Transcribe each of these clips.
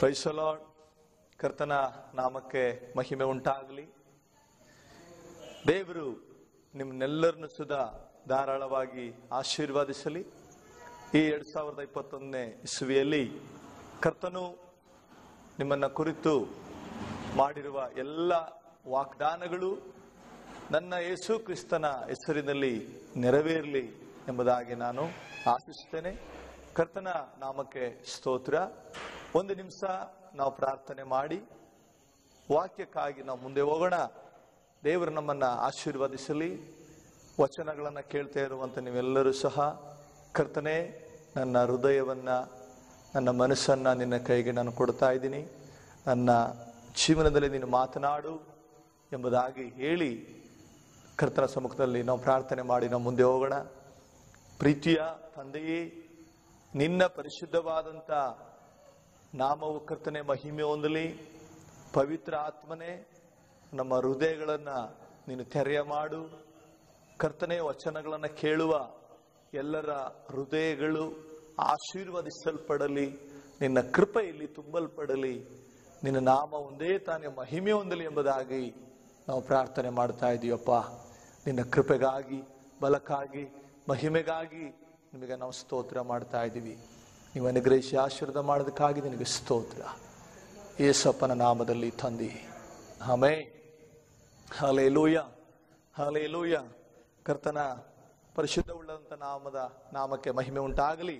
ಪ್ರೈಸಲಾಡ್ ಕರ್ತನ ನಾಮಕ್ಕೆ ಮಹಿಮೆ ಉಂಟಾಗಲಿ ದೇವರು ನಿಮ್ಮನ್ನೆಲ್ಲರನ್ನು ಸುಧಾ ಧಾರಾಳವಾಗಿ ಆಶೀರ್ವಾದಿಸಲಿ ಈ ಎರಡ್ ಸಾವಿರದ ಇಪ್ಪತ್ತೊಂದನೇ ಇಸುವಿಯಲ್ಲಿ ಕರ್ತನು ನಿಮ್ಮನ್ನ ಕುರಿತು ಮಾಡಿರುವ ಎಲ್ಲ ವಾಗ್ದಾನಗಳು ನನ್ನ ಯೇಸು ಕ್ರಿಸ್ತನ ಹೆಸರಿನಲ್ಲಿ ನೆರವೇರಲಿ ಎಂಬುದಾಗಿ ನಾನು ಆಶಿಸುತ್ತೇನೆ ಕರ್ತನ ನಾಮಕ್ಕೆ ಸ್ತೋತ್ರ ಒಂದು ನಿಮಿಷ ನಾವು ಪ್ರಾರ್ಥನೆ ಮಾಡಿ ವಾಕ್ಯಕ್ಕಾಗಿ ನಾವು ಮುಂದೆ ಹೋಗೋಣ ದೇವರು ನಮ್ಮನ್ನ ಆಶೀರ್ವದಿಸಲಿ ವಚನಗಳನ್ನ ಕೇಳ್ತಾ ಇರುವಂತ ನೀವೆಲ್ಲರೂ ಸಹ ಕರ್ತನೆ ನನ್ನ ಹೃದಯವನ್ನ ನನ್ನ ಮನಸ್ಸನ್ನ ನಿನ್ನ ಕೈಗೆ ನಾನು ಕೊಡ್ತಾ ಇದ್ದೀನಿ ನನ್ನ ಜೀವನದಲ್ಲಿ ನೀನು ಮಾತನಾಡು ಎಂಬುದಾಗಿ ಹೇಳಿ ಕರ್ತನ ಸಮ್ಮುಖದಲ್ಲಿ ನಾವು ಪ್ರಾರ್ಥನೆ ಮಾಡಿ ನಾವು ಮುಂದೆ ಹೋಗೋಣ ಪ್ರೀತಿಯ ತಂದೆಯೇ ನಿನ್ನ ಪರಿಶುದ್ಧವಾದಂಥ ನಾಮವು ಕರ್ತನೆ ಮಹಿಮೆ ಹೊಂದಲಿ ಪವಿತ್ರ ಆತ್ಮನೇ ನಮ್ಮ ಹೃದಯಗಳನ್ನ ನೀನು ತೆರೆಯ ಮಾಡು ಕರ್ತನೆ ವಚನಗಳನ್ನು ಕೇಳುವ ಎಲ್ಲರ ಹೃದಯಗಳು ಆಶೀರ್ವದಿಸಲ್ಪಡಲಿ ನಿನ್ನ ಕೃಪೆಯಲ್ಲಿ ತುಂಬಲ್ಪಡಲಿ ನಿನ್ನ ನಾಮ ಒಂದೇ ತಾನೇ ಮಹಿಮೆ ಹೊಂದಲಿ ಎಂಬುದಾಗಿ ನಾವು ಪ್ರಾರ್ಥನೆ ಮಾಡ್ತಾ ಇದೀವಪ್ಪ ನಿನ್ನ ಕೃಪೆಗಾಗಿ ಬಲಕ್ಕಾಗಿ ಮಹಿಮೆಗಾಗಿ ನಿಮಗೆ ನಾವು ಸ್ತೋತ್ರ ಮಾಡ್ತಾ ಇದ್ದೀವಿ ನೀವು ಅನುಗ್ರಹಿಸಿ ಆಶೀರ್ವಾದ ಮಾಡೋದಕ್ಕಾಗಿ ನಿನಗೆ ಸ್ತೋತ್ರ ಏಸಪ್ಪನ ನಾಮದಲ್ಲಿ ತಂದಿ ಹಮೇ ಹಲೇ ಲೂಯ ಹಲೇ ಲೂಯ ಕರ್ತನ ಪರಿಶುದ್ಧವುಳ್ಳಂತ ನಾಮದ ನಾಮಕ್ಕೆ ಮಹಿಮೆ ಉಂಟಾಗಲಿ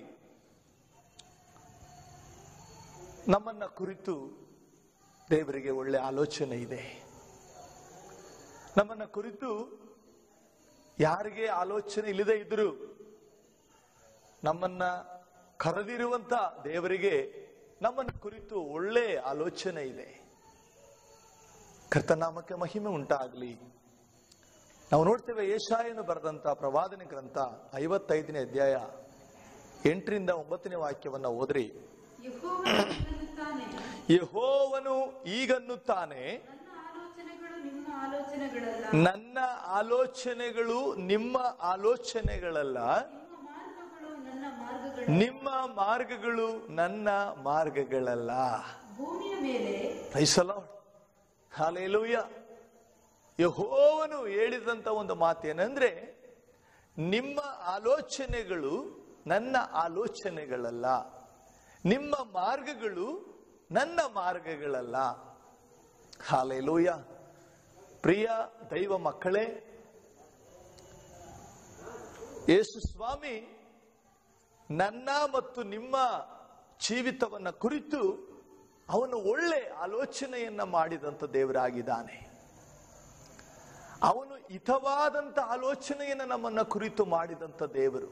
ನಮ್ಮನ್ನ ಕುರಿತು ದೇವರಿಗೆ ಒಳ್ಳೆ ಆಲೋಚನೆ ಇದೆ ನಮ್ಮನ್ನ ಕುರಿತು ಯಾರಿಗೆ ಆಲೋಚನೆ ಇಲ್ಲದೆ ಇದ್ರು ನಮ್ಮನ್ನ ಕರೆದಿರುವಂತ ದೇವರಿಗೆ ನಮ್ಮನ್ನ ಕುರಿತು ಒಳ್ಳೆ ಆಲೋಚನೆ ಇದೆ ಕರ್ತನಾಮಕ್ಕೆ ಮಹಿಮೆ ಉಂಟಾಗಲಿ ನಾವು ನೋಡ್ತೇವೆ ಏಷಾಯನು ಬರೆದಂತ ಪ್ರವಾದನೆ ಗ್ರಂಥ ಐವತ್ತೈದನೇ ಅಧ್ಯಾಯ ಎಂಟರಿಂದ ಒಂಬತ್ತನೇ ವಾಕ್ಯವನ್ನ ಓದ್ರಿ ಯೆಹೋವನು ಹೀಗನ್ನುತ್ತಾನೆ, ಯಹೋವನು ಈಗನ್ನುತ್ತಾನೆ ನನ್ನ ಆಲೋಚನೆಗಳು ನಿಮ್ಮ ಆಲೋಚನೆಗಳಲ್ಲ ನನ್ನ ಆಲೋಚನೆಗಳಲ್ಲ ನಿಮ್ಮ ಮಾರ್ಗಗಳು ನನ್ನ ನಿಮ್ಮ ಮಾರ್ಗಗಳು ನನ್ನ ಮಾರ್ಗಗಳು ಮಾರ್ಗಗಳಲ್ಲ ಭೂಮಿಯ ಮೇಲೆ ಹಾಲೆಲೂಯ ಯಹೋವನು ಹೇಳಿದಂತ ಒಂದು ಮಾತೇನೆಂದ್ರೆ ನಿಮ್ಮ ಆಲೋಚನೆಗಳು ನನ್ನ ಆಲೋಚನೆಗಳಲ್ಲ ನಿಮ್ಮ ಮಾರ್ಗಗಳು ನನ್ನ ಮಾರ್ಗಗಳಲ್ಲ ಹಾಲೆಲೂಯ ಪ್ರಿಯ ದೈವ ಮಕ್ಕಳೇ ಯೇಸು ಸ್ವಾಮಿ ನನ್ನ ಮತ್ತು ನಿಮ್ಮ ಜೀವಿತವನ್ನ ಕುರಿತು ಅವನು ಒಳ್ಳೆ ಆಲೋಚನೆಯನ್ನ ಮಾಡಿದಂತ ದೇವರಾಗಿದ್ದಾನೆ ಅವನು ಹಿತವಾದಂತ ಆಲೋಚನೆಯನ್ನ ನಮ್ಮನ್ನ ಕುರಿತು ಮಾಡಿದಂತ ದೇವರು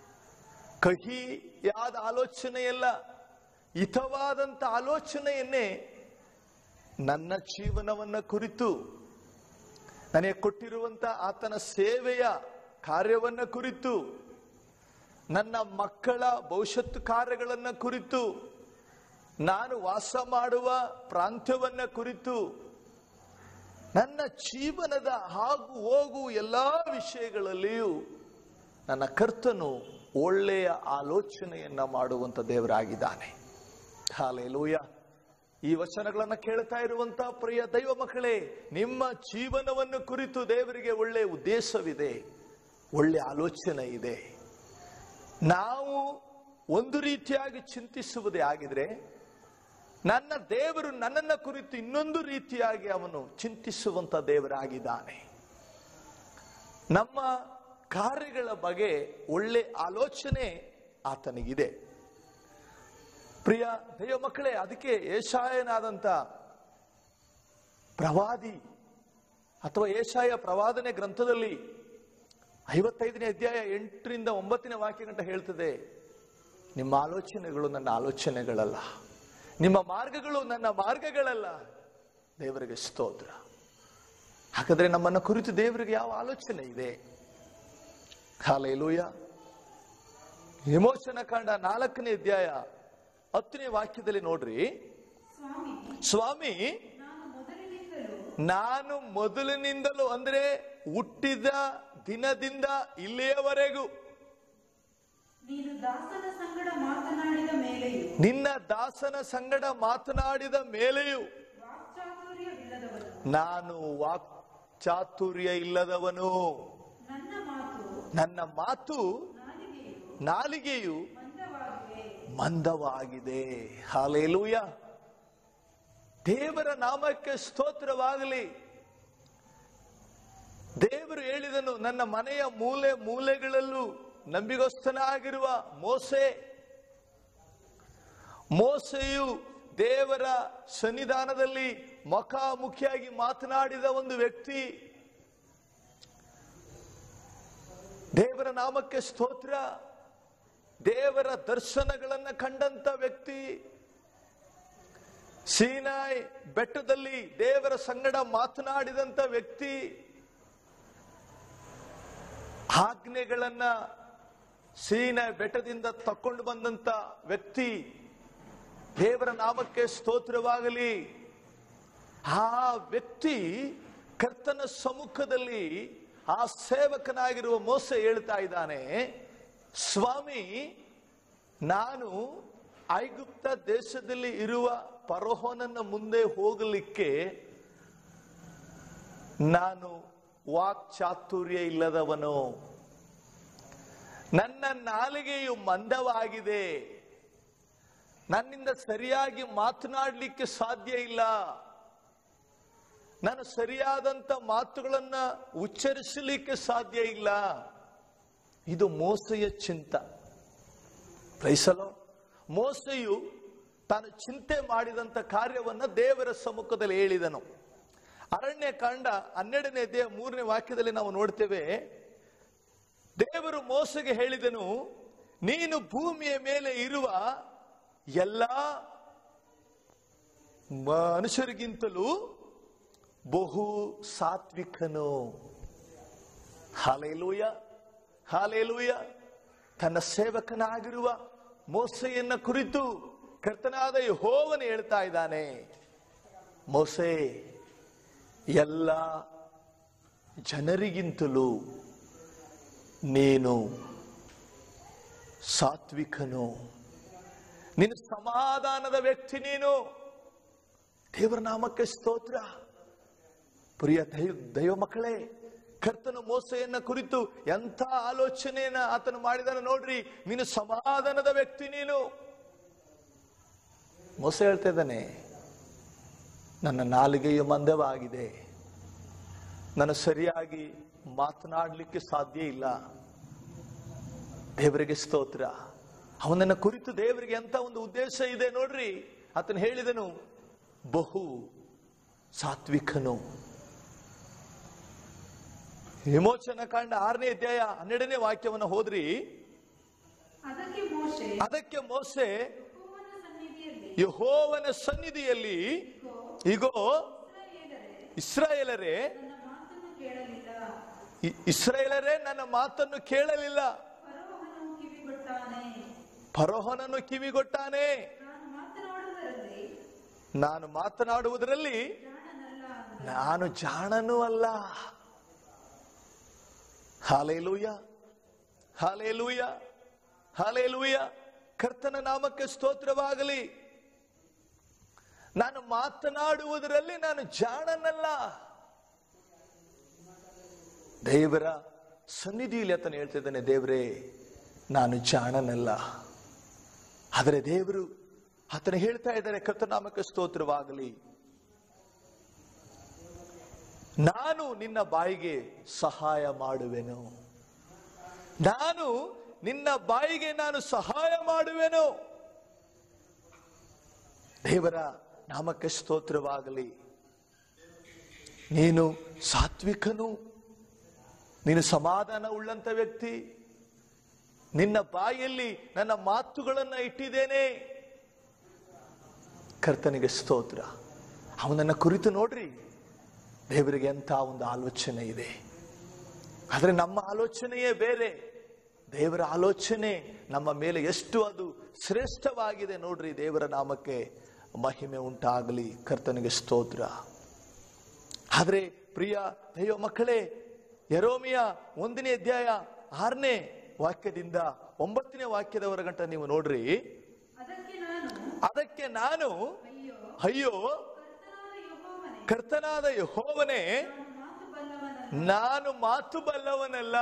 ಕಹಿಯಾದ ಆಲೋಚನೆಯಲ್ಲ ಹಿತವಾದಂತ ಆಲೋಚನೆಯನ್ನೇ ನನ್ನ ಜೀವನವನ್ನ ಕುರಿತು ನನಗೆ ಕೊಟ್ಟಿರುವಂತ ಆತನ ಸೇವೆಯ ಕಾರ್ಯವನ್ನ ಕುರಿತು ನನ್ನ ಮಕ್ಕಳ ಭವಿಷ್ಯತ್ತು ಕಾರ್ಯಗಳನ್ನ ಕುರಿತು ನಾನು ವಾಸ ಮಾಡುವ ಪ್ರಾಂತ್ಯವನ್ನ ಕುರಿತು ನನ್ನ ಜೀವನದ ಹಾಗೂ ಹೋಗು ಎಲ್ಲಾ ವಿಷಯಗಳಲ್ಲಿಯೂ ನನ್ನ ಕರ್ತನು ಒಳ್ಳೆಯ ಆಲೋಚನೆಯನ್ನ ಮಾಡುವಂತ ದೇವರಾಗಿದ್ದಾನೆ ಹಾಲೆಲೂಯ ಈ ವಚನಗಳನ್ನ ಕೇಳ್ತಾ ಇರುವಂತ ಪ್ರಿಯ ದೈವ ಮಕ್ಕಳೇ ನಿಮ್ಮ ಜೀವನವನ್ನು ಕುರಿತು ದೇವರಿಗೆ ಒಳ್ಳೆ ಉದ್ದೇಶವಿದೆ ಒಳ್ಳೆ ಆಲೋಚನೆ ಇದೆ ನಾವು ಒಂದು ರೀತಿಯಾಗಿ ಚಿಂತಿಸುವುದೇ ಆಗಿದ್ರೆ ನನ್ನ ದೇವರು ನನ್ನನ್ನ ಕುರಿತು ಇನ್ನೊಂದು ರೀತಿಯಾಗಿ ಅವನು ಚಿಂತಿಸುವಂತ ದೇವರಾಗಿದ್ದಾನೆ ನಮ್ಮ ಕಾರ್ಯಗಳ ಬಗ್ಗೆ ಒಳ್ಳೆ ಆಲೋಚನೆ ಆತನಿಗಿದೆ ಪ್ರಿಯ ದೈವ ಮಕ್ಕಳೇ ಅದಕ್ಕೆ ಏಷಾಯನಾದಂತ ಪ್ರವಾದಿ ಅಥವಾ ಏಷಾಯ ಪ್ರವಾದನೆ ಗ್ರಂಥದಲ್ಲಿ ಐವತ್ತೈದನೇ ಅಧ್ಯಾಯ ಎಂಟರಿಂದ ಒಂಬತ್ತನೇ ವಾಕ್ಯ ಗಂಟ ಹೇಳ್ತದೆ ನಿಮ್ಮ ಆಲೋಚನೆಗಳು ನನ್ನ ಆಲೋಚನೆಗಳಲ್ಲ ನಿಮ್ಮ ಮಾರ್ಗಗಳು ನನ್ನ ಮಾರ್ಗಗಳಲ್ಲ ದೇವರಿಗೆ ಸ್ತೋತ್ರ ಹಾಗಾದ್ರೆ ನಮ್ಮನ್ನ ಕುರಿತು ದೇವರಿಗೆ ಯಾವ ಆಲೋಚನೆ ಇದೆ ಹಾಲೆಲೂಯ ವಿಮೋಚನ ಕಾಂಡ ನಾಲ್ಕನೇ ಅಧ್ಯಾಯ ಹತ್ತನೇ ವಾಕ್ಯದಲ್ಲಿ ನೋಡ್ರಿ ಸ್ವಾಮಿ ಸ್ವಾಮಿ ನಾನು ಮೊದಲಿನಿಂದಲೂ ನಾನು ಮೊದಲಿನಿಂದಲೂ ಅಂದ್ರೆ ಹುಟ್ಟಿದ ದಿನದಿಂದ ಇಲ್ಲಿಯವರೆಗೂ ನೀನು ದಾಸನ ಸಂಗಡ ಮಾತನಾಡಿದ ಮೇಲೆಯೂ ನಿನ್ನ ದಾಸನ ಸಂಗಡ ಮಾತನಾಡಿದ ಮೇಲೆಯೂ ವಾಕ್ಚಾತುರ್ಯವಿಲ್ಲದವನು ನಾನು ವಾಕ್ಚಾತುರ್ಯ ಇಲ್ಲದವನು ನನ್ನ ಮಾತು ನನ್ನ ಮಾತು ನಾಲಿಗೆಯು ನಾಲಿಗೆಯು ಮಂದವಾಗಿವೆ ಮಂದವಾಗಿದೆ ಹಾಲೇಲೂಯ ದೇವರ ನಾಮಕ್ಕೆ ಸ್ತೋತ್ರವಾಗಲಿ ದೇವರು ಹೇಳಿದನು ನನ್ನ ಮನೆಯ ಮೂಲೆ ಮೂಲೆಗಳಲ್ಲೂ ನಂಬಿಗಸ್ತನಾಗಿರುವ ಮೋಸೆ ಮೋಸೆಯು ದೇವರ ಸನ್ನಿಧಾನದಲ್ಲಿ ಮುಖಾಮುಖಿಯಾಗಿ ಮಾತನಾಡಿದ ಒಂದು ವ್ಯಕ್ತಿ ದೇವರ ನಾಮಕ್ಕೆ ಸ್ತೋತ್ರ ದೇವರ ದರ್ಶನಗಳನ್ನ ಕಂಡಂತ ವ್ಯಕ್ತಿ ಸೀನಾಯ್ ಬೆಟ್ಟದಲ್ಲಿ ದೇವರ ಸಂಗಡ ಮಾತನಾಡಿದಂತ ವ್ಯಕ್ತಿ ಆಜ್ಞೆಗಳನ್ನ ಸೀನಾಯ್ ಬೆಟ್ಟದಿಂದ ತಕೊಂಡು ಬಂದಂತ ವ್ಯಕ್ತಿ ದೇವರ ನಾಮಕ್ಕೆ ಸ್ತೋತ್ರವಾಗಲಿ ಆ ವ್ಯಕ್ತಿ ಕರ್ತನ ಸಮ್ಮುಖದಲ್ಲಿ ಆ ಸೇವಕನಾಗಿರುವ ಮೋಸೆ ಹೇಳ್ತಾ ಇದ್ದಾನೆ ಸ್ವಾಮಿ ನಾನು ಐಗುಪ್ತ ದೇಶದಲ್ಲಿ ಇರುವ ಪರೋಹನನ್ನ ಮುಂದೆ ಹೋಗಲಿಕ್ಕೆ ನಾನು ವಾಕ್ಚಾತುರ್ಯ ಇಲ್ಲದವನು ನನ್ನ ನಾಲಿಗೆಯು ಮಂದವಾಗಿದೆ ನನ್ನಿಂದ ಸರಿಯಾಗಿ ಮಾತನಾಡಲಿಕ್ಕೆ ಸಾಧ್ಯ ಇಲ್ಲ ನಾನು ಸರಿಯಾದಂತ ಮಾತುಗಳನ್ನ ಉಚ್ಚರಿಸಲಿಕ್ಕೆ ಸಾಧ್ಯ ಇಲ್ಲ ಇದು ಮೋಸೆಯ ಚಿಂತ ಪ್ರೈಸಲೋ ಮೋಸೆಯು ತಾನು ಚಿಂತೆ ಮಾಡಿದಂತ ಕಾರ್ಯವನ್ನ ದೇವರ ಸಮ್ಮುಖದಲ್ಲಿ ಹೇಳಿದನು ಅರಣ್ಯ ಕಾಂಡ ಹನ್ನೆರಡನೇ ದೇಹ ಮೂರನೇ ವಾಕ್ಯದಲ್ಲಿ ನಾವು ನೋಡ್ತೇವೆ ದೇವರು ಮೋಸೆಗೆ ಹೇಳಿದನು ನೀನು ಭೂಮಿಯ ಮೇಲೆ ಇರುವ ಎಲ್ಲ ಮನುಷ್ಯರಿಗಿಂತಲೂ ಬಹು ಸಾತ್ವಿಕನು ಹಾಲೇಲೂಯ ಹಾಲೇಲೂಯ ತನ್ನ ಸೇವಕನಾಗಿರುವ ಮೋಸೆಯನ್ನ ಕುರಿತು ಕರ್ತನಾದ ಯೆಹೋವನು ಹೇಳ್ತಾ ಇದ್ದಾನೆ ಮೋಸೆ ಎಲ್ಲ ಜನರಿಗಿಂತಲೂ ನೀನು ಸಾತ್ವಿಕನು ನೀನು ಸಮಾಧಾನದ ವ್ಯಕ್ತಿ ನೀನು ದೇವರ ನಾಮಕ್ಕೆ ಸ್ತೋತ್ರ ಪ್ರಿಯ ದೈವ ದೈವ ಮಕ್ಕಳೇ ಕರ್ತನು ಮೋಸೆಯನ್ನ ಕುರಿತು ಎಂಥ ಆಲೋಚನೆಯನ್ನ ಆತನು ಮಾಡಿದಾನೆ ನೋಡ್ರಿ ನೀನು ಸಮಾಧಾನದ ವ್ಯಕ್ತಿ ನೀನು ಮೋಸ ಹೇಳ್ತಾ ಇದ್ದಾನೆ ನನ್ನ ನಾಲಿಗೆಯು ಮಂದವಾಗಿದೆ ನಾನು ಸರಿಯಾಗಿ ಮಾತನಾಡಲಿಕ್ಕೆ ಸಾಧ್ಯ ಇಲ್ಲ ದೇವರಿಗೆ ಸ್ತೋತ್ರ ಅವನನ್ನ ಕುರಿತು ದೇವರಿಗೆ ಎಂತ ಒಂದು ಉದ್ದೇಶ ಇದೆ ನೋಡ್ರಿ ಆತನು ಹೇಳಿದನು ಬಹು ಸಾತ್ವಿಕನು ವಿಮೋಚನ ಕಾಂಡ ಆರನೇ ಅಧ್ಯಾಯ ಹನ್ನೆರಡನೇ ವಾಕ್ಯವನ್ನ ಹೋದ್ರಿ ಅದಕ್ಕೆ ಮೋಶೆ ಅದಕ್ಕೆ ಮೋಸೆ ಯೆಹೋವನ ಸನ್ನಿಧಿಯಲ್ಲಿ ಯಹೋವನ ಸನ್ನಿಧಿಯಲ್ಲಿ ಇಗೋ, ಇಗೋ ಇಸ್ರಾಯೇಲರೇ ಇಸ್ರಾಯೇಲರೇ ನನ್ನ ಮಾತನ್ನು ಕೇಳಲಿಲ್ಲ ಇ- ಇಸ್ರಾಯೇಲರೇ ನನ್ನ ಮಾತನ್ನು ಕೇಳಲಿಲ್ಲ ಫರೋಹನು ಕಿವಿಗೊಟ್ಟಾನೆ ಫರೋಹನನ್ನು ಕಿವಿಗೊಟ್ಟಾನೆ ನಾನು ಮಾತನಾಡುವುದರಲ್ಲಿ ನಾನು ಮಾತನಾಡುವುದರಲ್ಲಿ ಜಾಣನಲ್ಲ ಅಂದ. ನಾನು ಜಾಣನೂ ಅಲ್ಲ ಹಾಲೇಲೂಯ ಹಾಲೇಲೂಯ ಹಾಲೇಲೂಯ ಕರ್ತನ ನಾಮಕ್ಕೆ ಸ್ತೋತ್ರವಾಗಲಿ ನಾನು ಮಾತನಾಡುವುದರಲ್ಲಿ ನಾನು ಜಾಣನಲ್ಲ ದೇವರ ಸನ್ನಿಧಿಯಲ್ಲಿ ಆತನು ಹೇಳ್ತಿದ್ದಾನೆ ದೇವರೇ ನಾನು ಜಾಣನಲ್ಲ ಆದರೆ ದೇವರು ಆತನು ಹೇಳ್ತಾ ಇದ್ದಾರೆ ಕರ್ತನಾಮಕ್ಕೆ ಸ್ತೋತ್ರವಾಗಲಿ ನಾನು ನಿನ್ನ ಬಾಯಿಗೆ ಸಹಾಯ ಮಾಡುವೆನು ನಾನು ನಿನ್ನ ಬಾಯಿಗೆ ನಾನು ಸಹಾಯ ಮಾಡುವೆನು ದೇವರ ನಾಮಕ್ಕೆ ಸ್ತೋತ್ರವಾಗಲಿ ನೀನು ಸಾತ್ವಿಕನು ನೀನು ಸಮಾಧಾನ ಉಳ್ಳಂತ ವ್ಯಕ್ತಿ ನಿನ್ನ ಬಾಯಲ್ಲಿ ನನ್ನ ಮಾತುಗಳನ್ನ ಇಟ್ಟಿದ್ದೇನೆ ಕರ್ತನಿಗೆ ಸ್ತೋತ್ರ ಅವನನ್ನ ಕುರಿತು ನೋಡ್ರಿ ದೇವರಿಗೆ ಅಂತ ಒಂದು ಆಲೋಚನೆ ಇದೆ ಆದರೆ ನಮ್ಮ ಆಲೋಚನೆಯೇ ಬೇರೆ ದೇವರ ಆಲೋಚನೆ ನಮ್ಮ ಮೇಲೆ ಎಷ್ಟು ಅದು ಶ್ರೇಷ್ಠವಾಗಿದೆ ನೋಡ್ರಿ ದೇವರ ನಾಮಕ್ಕೆ ಮಹಿಮೆ ಉಂಟಾಗಲಿ ಕರ್ತನಿಗೆ ಸ್ತೋತ್ರ ಆದರೆ ಪ್ರಿಯ ದೈವ ಮಕ್ಕಳೇ ಯರೋಮಿಯ ಒಂದನೇ ಅಧ್ಯಾಯ ಆರನೇ ವಾಕ್ಯದಿಂದ ಒಂಬತ್ತನೇ ವಾಕ್ಯದವರ ಗಂಟ ನೀವು ನೋಡ್ರಿ ಅದಕ್ಕೆ ನಾನು ಅದಕ್ಕೆ ನಾನು ಅಯ್ಯೋ ಅಯ್ಯೋ ಕರ್ತನಾದ ಯೆಹೋವನೇ ಕರ್ತನಾದ ಯಹೋವನೇ ನಾನು ಮಾತು ಬಲ್ಲವನಲ್ಲ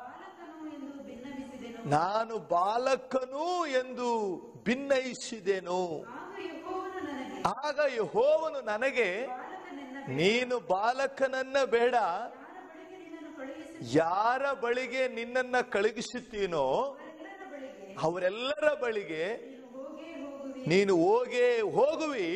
ನಾನು ಮಾತು ಬಲ್ಲವನಲ್ಲ ಬಾಲಕನು ಎಂದು ಭಿನ್ನವಿಸಿದೆನು ನಾನು ಬಾಲಕನು ಎಂದು ಭಿನ್ನಯಿಸಿದೆನು ಆಗ ಯೆಹೋವನು ನನಗೆ ಆಗ ಯಹೋವನು ನನಗೆ ಬಾಲಕನೆನ್ನ ನೀನು ಬಾಲಕನನ್ನ ಬೇಡ ಯಾರ ಬಳಿಗೆ ನಿನ್ನನ್ನು ಕಳುಹಿಸಿ ಯಾರ ಬಳಿಗೆ ನಿನ್ನನ್ನ ಕಳುಹಿಸುತ್ತೀನೋ ಅವರೆಲ್ಲರ ಬಳಿಗೆ ಅವರೆಲ್ಲರ ಬಳಿಗೆ ನೀನು ಹೋಗೇ ಹೋಗುವಿ ನೀನು ಹೋಗೇ ಹೋಗುವಿ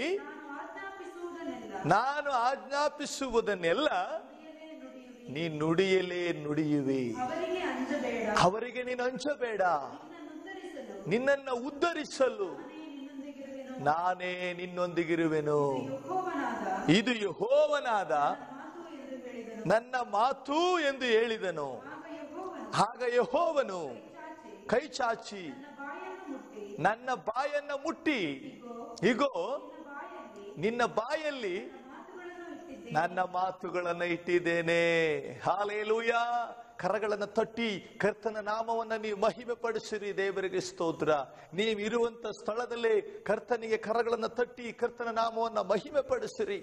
ನಾನು ಆಜ್ಞಾಪಿಸುವುದನ್ನೆಲ್ಲ ನಾನು ಆಜ್ಞಾಪಿಸುವುದನ್ನೆಲ್ಲ ನುಡಿಯಲೇ ನುಡಿಯುವಿ ನೀ ನುಡಿಯಲೇ ನುಡಿಯುವಿ ಅವರಿಗೆ ಅಂಜಬೇಡ ಅವರಿಗೆ ನೀನು ಹಂಚಬೇಡ ನಿನ್ನನ್ನುತ್ತರಿಸಲು ನಿನ್ನನ್ನ ಉದ್ಧರಿಸಲು ನಾನೇ ನಿನ್ನೊಂದಿಗಿರುವೆನು ನಾನೇ ನಿನ್ನೊಂದಿಗಿರುವೆನು ಯೆಹೋವನಾದ ಇದು ಯಹೋವನಾದ ಮಾತು ಎಂದು ಹೇಳಿದನು ನನ್ನ ಮಾತು ಎಂದು ಹೇಳಿದನು ಆಗ ಯೆಹೋವನು ಆಗ ಯಹೋವನು ಚಾಚಿ ಕೈ ಚಾಚಿ ನನ್ನ ಬಾಯನ್ನು ಮುಟ್ಟಿ ನನ್ನ ಬಾಯನ್ನ ಮುಟ್ಟಿ ಇಗೋ ನಿನ್ನ ಬಾಯಲ್ಲಿ ನಿನ್ನ ಬಾಯಲ್ಲಿ ಮಾತುಗಳನ್ನು ಇಟ್ಟಿದ್ದೆ ನನ್ನ ಮಾತುಗಳನ್ನು ಇಟ್ಟಿದ್ದೇನೆ ಹಾಲೇಲೂಯ ಕರಗಳನ್ನು ತಟ್ಟಿ ಕರ್ತನ ನಾಮವನ್ನ ನೀವು ಮಹಿಮೆ ಪಡಿಸಿರಿ ದೇವರಿಗೆ ಸ್ತೋತ್ರ ನೀವು ಇರುವಂತ ಸ್ಥಳದಲ್ಲೇ ಕರ್ತನಿಗೆ ಕರಗಳನ್ನು ತಟ್ಟಿ ಕರ್ತನ ನಾಮವನ್ನ ಮಹಿಮೆ ಪಡಿಸಿರಿ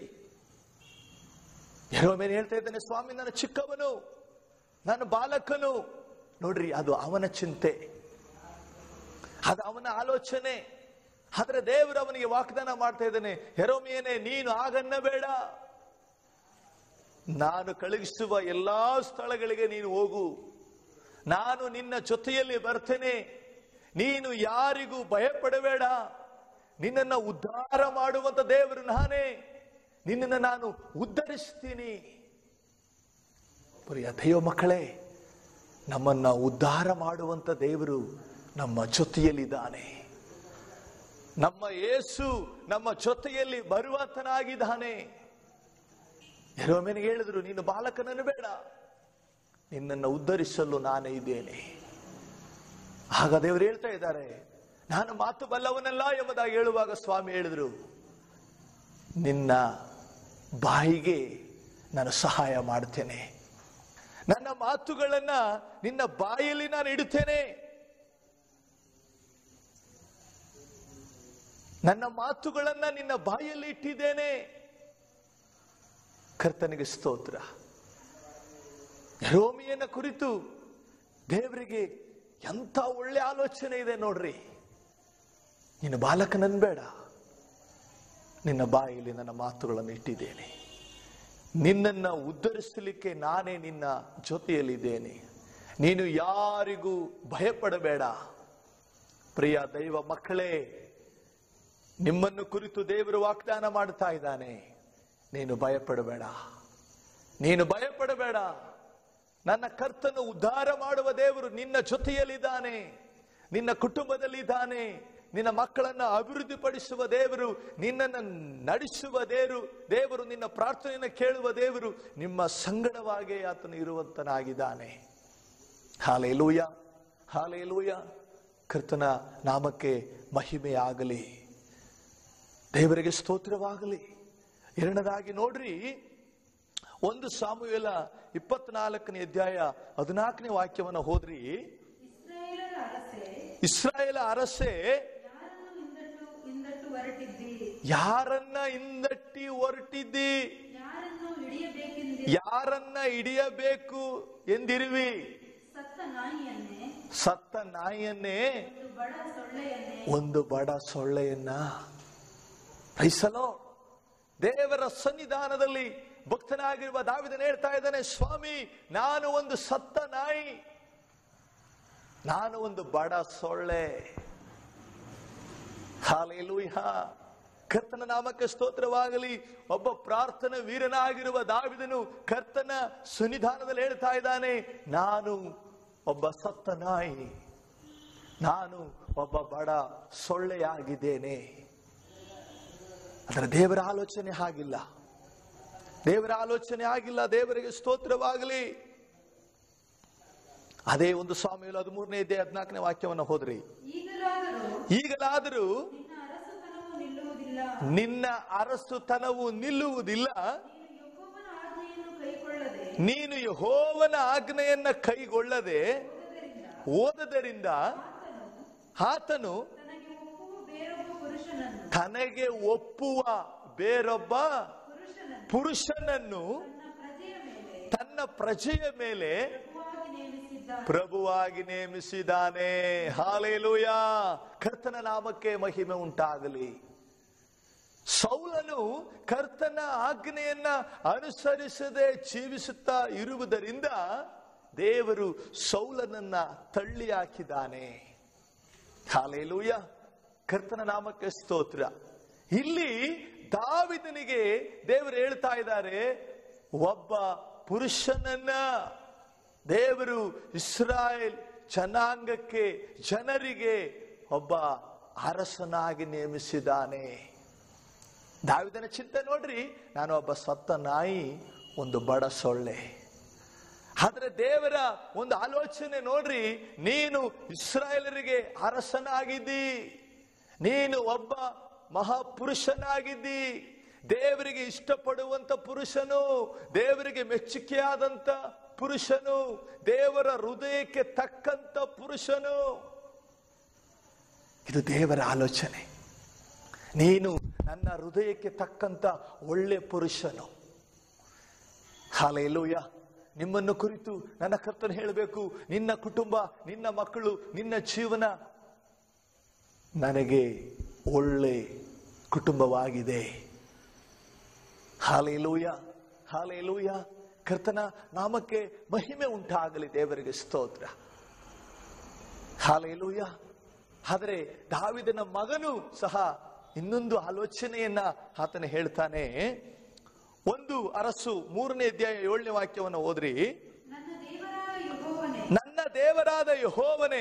ಯಾರೋ ಮೇಲೆ ಹೇಳ್ತಾ ಇದ್ದಾನೆ ಸ್ವಾಮಿ ನಾನು ಚಿಕ್ಕವನು ನಾನು ಬಾಲಕನು ನೋಡ್ರಿ ಅದು ಅವನ ಚಿಂತೆ ಅದು ಅವನ ಆಲೋಚನೆ ಆದ್ರೆ ದೇವರು ಅವನಿಗೆ ವಾಗ್ದಾನ ಮಾಡ್ತಾ ಇದ್ದಾನೆ ಹೆರೋಮಿಯನೇ ನೀನು ಆಗನ್ನ ಬೇಡ ನಾನು ಕಳುಹಿಸುವ ಎಲ್ಲಾ ಸ್ಥಳಗಳಿಗೆ ನೀನು ಹೋಗು ನಾನು ನಿನ್ನ ಜೊತೆಯಲ್ಲಿ ಬರ್ತೇನೆ ನೀನು ಯಾರಿಗೂ ಭಯಪಡಬೇಡ ನಿನ್ನನ್ನ ಉದ್ಧಾರ ಮಾಡುವಂತ ದೇವರು ನಾನೇ ನಿನ್ನನ್ನು ನಾನು ಉದ್ಧರಿಸ್ತೀನಿ ಪ್ರಿಯ ದೈವ ಮಕ್ಕಳೇ ನಮ್ಮನ್ನ ಉದ್ಧಾರ ಮಾಡುವಂತ ದೇವರು ನಮ್ಮ ಜೊತೆಯಲ್ಲಿದ್ದಾನೆ ನಮ್ಮ ಯೇಸು ನಮ್ಮ ಜೊತೆಯಲ್ಲಿ ಬರುವಂತನಾಗಿದ್ದಾನೆ ಯೆರೂಯನಿಗೆ ಹೇಳಿದ್ರು ನೀನು ಬಾಲಕನನ್ನು ಬೇಡ ನಿನ್ನನ್ನು ಉದ್ಧರಿಸಲು ನಾನೇ ಇದ್ದೇನೆ ಆಗ ದೇವರು ಹೇಳ್ತಾ ಇದ್ದಾರೆ ನಾನು ಮಾತು ಬಲ್ಲವನಲ್ಲ ಎಂಬುದಾಗಿ ಹೇಳುವಾಗ ಸ್ವಾಮಿ ಹೇಳಿದ್ರು ನಿನ್ನ ಬಾಯಿಗೆ ನಾನು ಸಹಾಯ ಮಾಡ್ತೇನೆ ನನ್ನ ಮಾತುಗಳನ್ನ ನಿನ್ನ ಬಾಯಲ್ಲಿ ನಾನು ಇಡುತ್ತೇನೆ ನನ್ನ ಮಾತುಗಳನ್ನ ನಿನ್ನ ಬಾಯಲ್ಲಿ ಇಟ್ಟಿದ್ದೇನೆ ಕರ್ತನಿಗೆ ಸ್ತೋತ್ರ ರೋಮಿಯನ ಕುರಿತು ದೇವರಿಗೆ ಎಂಥ ಒಳ್ಳೆ ಆಲೋಚನೆ ಇದೆ ನೋಡ್ರಿ ನೀನು ಬಾಲಕನನ್ ಬೇಡ ನಿನ್ನ ಬಾಯಲ್ಲಿ ನನ್ನ ಮಾತುಗಳನ್ನು ಇಟ್ಟಿದ್ದೇನೆ ನಿನ್ನನ್ನ ಉದ್ಧರಿಸಲಿಕ್ಕೆ ನಾನೇ ನಿನ್ನ ಜೊತೆಯಲ್ಲಿದ್ದೇನೆ ನೀನು ಯಾರಿಗೂ ಭಯಪಡಬೇಡ ಪ್ರಿಯ ದೈವ ಮಕ್ಕಳೇ ನಿಮ್ಮನ್ನು ಕುರಿತು ದೇವರು ವಾಗ್ದಾನ ಮಾಡ್ತಾ ಇದ್ದಾನೆ ನೀನು ಭಯಪಡಬೇಡ ನೀನು ಭಯಪಡಬೇಡ ನನ್ನ ಕರ್ತನು ಉದ್ಧಾರ ಮಾಡುವ ದೇವರು ನಿನ್ನ ಜೊತೆಯಲ್ಲಿದ್ದಾನೆ ನಿನ್ನ ಕುಟುಂಬದಲ್ಲಿದ್ದಾನೆ ನಿನ್ನ ಮಕ್ಕಳನ್ನ ಅಭಿವೃದ್ಧಿಪಡಿಸುವ ದೇವರು ನಿನ್ನನ್ನು ನಡೆಸುವ ದೇವರು ದೇವರು ನಿನ್ನ ಪ್ರಾರ್ಥನೆಯನ್ನು ಕೇಳುವ ದೇವರು ನಿಮ್ಮ ಸಂಗಡವಾಗೇ ಆತನು ಇರುವಂತನಾಗಿದ್ದಾನೆ ಹಾಲೇಲೂಯ ಹಾಲೇಲೂಯ ಕರ್ತನ ನಾಮಕ್ಕೆ ಮಹಿಮೆಯಾಗಲಿ ದೇವರಿಗೆ ಸ್ತೋತ್ರವಾಗಲಿ ಎರಡನೇದಾಗಿ ನೋಡ್ರಿ ಒಂದು ಸಾಮುವೇಲ ಇಪ್ಪತ್ನಾಲ್ಕನೇ ಅಧ್ಯಾಯ ಹದಿನಾಲ್ಕನೇ ವಾಕ್ಯವನ್ನ ಹೋದ್ರಿ ಇಸ್ರಾಯೇಲರ ಅರಸೆ ಇಸ್ರಾಯೇಲ ಅರಸೆ ಯಾರನ್ನು ಹಿಂದಟ್ಟು ಹಿಂದಟ್ಟು ಹೊರಟಿದ್ದಿ ಯಾರನ್ನ ಹಿಂದಟ್ಟಿ ಹೊರಟಿದ್ದಿ ಯಾರನ್ನು ಹಿಡಿಯಬೇಕೆಂದಿ ಯಾರನ್ನ ಹಿಡಿಯಬೇಕು ಎಂದಿರುವಿ ಸತ್ತ ನಾಯಿಯನ್ನೇ ಸತ್ತ ನಾಯಿಯನ್ನೇ ಒಂದು ಬಡ ಸೊಳ್ಳೆಯನ್ನೇ ಒಂದು ಬಡ ಸೊಳ್ಳೆಯನ್ನ ರೈಸಲೋ ದೇವರ ಸನ್ನಿಧಾನದಲ್ಲಿ ಭಕ್ತನಾಗಿರುವ ದಾವಿದನ ಹೇಳ್ತಾ ಇದ್ದಾನೆ ಸ್ವಾಮಿ ನಾನು ಒಂದು ಸತ್ತ ನಾಯಿ ನಾನು ಒಂದು ಬಡ ಸೊಳ್ಳೆ ಹಾಲೇಲೂಯ ಕರ್ತನ ನಾಮಕ್ಕೆ ಸ್ತೋತ್ರವಾಗಲಿ ಒಬ್ಬ ಪ್ರಾರ್ಥನಾ ವೀರನಾಗಿರುವ ದಾವಿದನು ಕರ್ತನ ಸನ್ನಿಧಾನದಲ್ಲಿ ಹೇಳ್ತಾ ಇದ್ದಾನೆ ನಾನು ಒಬ್ಬ ಸತ್ತ ನಾಯಿ ನಾನು ಒಬ್ಬ ಬಡ ಸೊಳ್ಳೆಯಾಗಿದ್ದೇನೆ ಅದರ ದೇವರ ಆಲೋಚನೆ ಹಾಗಿಲ್ಲ ದೇವರ ಆಲೋಚನೆ ಆಗಿಲ್ಲ ದೇವರಿಗೆ ಸ್ತೋತ್ರವಾಗಲಿ ಅದೇ ಒಂದು ಸ್ವಾಮಿಯಲ್ಲಿ ಹದಿಮೂರನೇ ಇದ್ದೆ ಹದಿನಾಲ್ಕನೇ ವಾಕ್ಯವನ್ನು ಹೋದ್ರಿ ಈಗಲಾದರೂ ಈಗಲಾದರೂ ನಿನ್ನ ಅರಸುತನವು ನಿಲ್ಲುವುದಿಲ್ಲ ನಿನ್ನ ಅರಸುತನವು ನಿಲ್ಲುವುದಿಲ್ಲ ನೀನು ಯೆಹೋವನ ಆಜ್ಞೆಯನ್ನು ನೀನು ಯಹೋವನ ಆಜ್ಞೆಯನ್ನ ಕೈಕೊಳ್ಳದೆ ಕೈಗೊಳ್ಳದೆ ಹೋದದರಿಂದ ಓದದರಿಂದ ಆತನು ಆತನು ತನಗೆ ಒಪ್ಪುವ ಬೇರೊಬ್ಬ ಪುರುಷನನ್ನು ತನಗೆ ಒಪ್ಪುವ ಬೇರೊಬ್ಬ ಪುರುಷನನ್ನು ಪುರುಷನನ್ನು ತನ್ನ ಪ್ರಜೆಯ ಮೇಲೆ ತನ್ನ ಪ್ರಜೆಯ ಮೇಲೆ ಪ್ರಭುವಾಗಿ ನೇಮಿಸಿದ್ದಾನೆ ಪ್ರಭುವಾಗಿ ನೇಮಿಸಿದ್ದಾನೆ ಹಾಲೇಲೂಯ ಕರ್ತನ ನಾಮಕ್ಕೆ ಮಹಿಮೆ ಉಂಟಾಗಲಿ ಸೌಲನು ಕರ್ತನ ಆಜ್ಞೆಯನ್ನ ಅನುಸರಿಸದೆ ಜೀವಿಸುತ್ತಾ ಇರುವುದರಿಂದ ದೇವರು ಸೌಲನನ್ನ ತಳ್ಳಿ ಹಾಕಿದ್ದಾನೆ ಹಾಲೇಲೂಯ ಕರ್ತನ ನಾಮಕ್ಕೆ ಸ್ತೋತ್ರ ಇಲ್ಲಿ ದಾವಿದನಿಗೆ ದೇವರು ಹೇಳ್ತಾ ಇದ್ದಾರೆ ಒಬ್ಬ ಪುರುಷನನ್ನ ದೇವರು ಇಸ್ರಾಯೇಲ್ ಜನಾಂಗಕ್ಕೆ ಜನರಿಗೆ ಒಬ್ಬ ಅರಸನಾಗಿ ನೇಮಿಸಿದ್ದಾನೆ ದಾವಿದನ ಚಿಂತೆ ನೋಡ್ರಿ ನಾನು ಒಬ್ಬ ಸತ್ತ ನಾಯಿ ಒಂದು ಬಡ ಸೊಳ್ಳೆ ಆದ್ರೆ ದೇವರ ಒಂದು ಆಲೋಚನೆ ನೋಡ್ರಿ ನೀನು ಇಸ್ರಾಯೇಲರಿಗೆ ಅರಸನಾಗಿದ್ದಿ ನೀನು ಒಬ್ಬ ಮಹಾಪುರುಷನಾಗಿದ್ದಿ ದೇವರಿಗೆ ಇಷ್ಟಪಡುವಂತ ಪುರುಷನು ದೇವರಿಗೆ ಮೆಚ್ಚುಗೆಯಾದಂತ ಪುರುಷನು ದೇವರ ಹೃದಯಕ್ಕೆ ತಕ್ಕಂತ ಪುರುಷನು ಇದು ದೇವರ ಆಲೋಚನೆ ನೀನು ನನ್ನ ಹೃದಯಕ್ಕೆ ತಕ್ಕಂತ ಒಳ್ಳೆ ಪುರುಷನು ಹಾಲೆಲೂಯ ನಿಮ್ಮನ್ನು ಕುರಿತು ನನ್ನ ಕರ್ತನು ಹೇಳಬೇಕು ನಿನ್ನ ಕುಟುಂಬ ನಿನ್ನ ಮಕ್ಕಳು ನಿನ್ನ ಜೀವನ ನನಗೆ ಒಳ್ಳೆ ಕುಟುಂಬವಾಗಿದೆ ಹಾಲೆಲೂಯ ಹಾಲೆಲೂಯ ಕರ್ತನ ನಾಮಕ್ಕೆ ಮಹಿಮೆ ಉಂಟಾಗಲಿ ದೇವರಿಗೆ ಸ್ತೋತ್ರ ಹಾಲೆಲೂಯ ಆದರೆ ದಾವಿದನ ಮಗನು ಸಹ ಇನ್ನೊಂದು ಆಲೋಚನೆಯನ್ನ ಆತನ ಹೇಳ್ತಾನೆ ಒಂದು ಅರಸು ಮೂರನೇ ಅಧ್ಯಾಯ ಏಳನೇ ವಾಕ್ಯವನ್ನು ಓದ್ರಿ ನನ್ನ ದೇವರಾದ ಯೆಹೋವನೇ ನನ್ನ ದೇವರಾದ ಯಹೋವನೇ